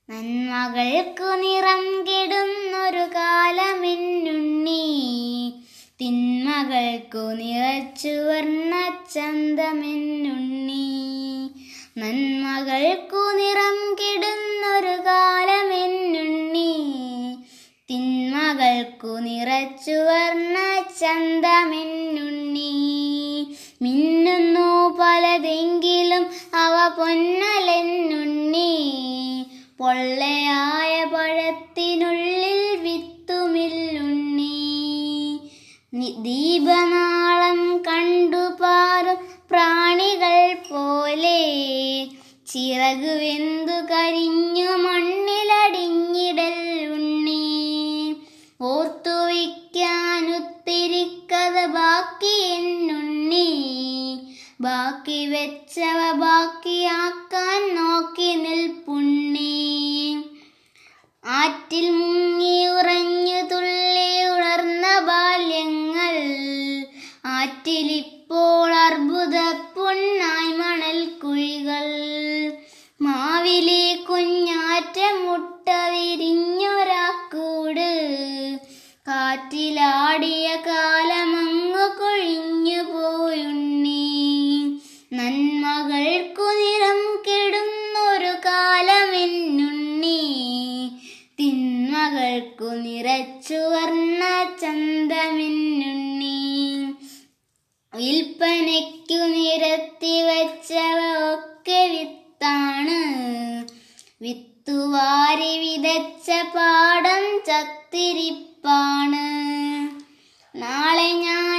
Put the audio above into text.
നന്മകൾക്കു നിറം കെടുന്നൊരു കാലമെന്നുണ്ണി തിന്മകൾക്കു നിറച്ചു വർണ്ണച്ചന്തമെന്നുണ്ണി നന്മകൾക്കു നിറം കെടുന്നൊരു കാലമെന്നുണ്ണി തിന്മകൾക്കു നിറച്ചു വർണ്ണച്ചന്തമെന്നുണ്ണി മിന്നുന്നു പലതെങ്കിലും അവ പൊന്നലെന്നുണ്ണി പൊള്ളയായ പഴത്തിനുള്ളിൽ വിത്തുമില്ലുണ്ണി നി- ദീപനാളം കണ്ടുപാറും പ്രാണികൾ പോലെ ചിറകു വെന്തു കരിഞ്ഞു മണ്ണിലടിഞ്ഞിടൽ ഉണ്ണി ഓർത്തു വയ്ക്കാനൊത്തിരി കഥ ബാക്കി എന്നുണ്ണി ബാക്കി വെച്ചവ ബാക്കിയാക്കാൻ നോക്കി നിൽപ്പുണ്ണി ആറ്റിൽ മുങ്ങി ഉറഞ്ഞു തുള്ളി ഉണർന്ന ബാല്യങ്ങൾ ആറ്റിലിപ്പോൾ അർബുദ പൊന്നായി മണൽ കുഴികൾ മാവിലെ കുഞ്ഞാറ്റ മുട്ട വിരിഞ്ഞൊരാക്കൂട് കാറ്റിലാടിയ കാലമങ്ങു കൊഴിഞ്ഞു പോയുണ്ണി നന്മകൾക്കു നിറം കെടുന്നൊരു കാലമെന്നുണ്ണി തിന്മകൾക്കു നിറച്ചു വർണ്ണ ചന്തമെന്നുണ്ണി വിൽപ്പനയ്ക്കു നിരത്തി വച്ചവ ഒക്കെ വിത്താണ് വിത്തുവാരി വിതച്ച പാടം ചത്തിരിപ്പാണ് നാളെ ഞാൻ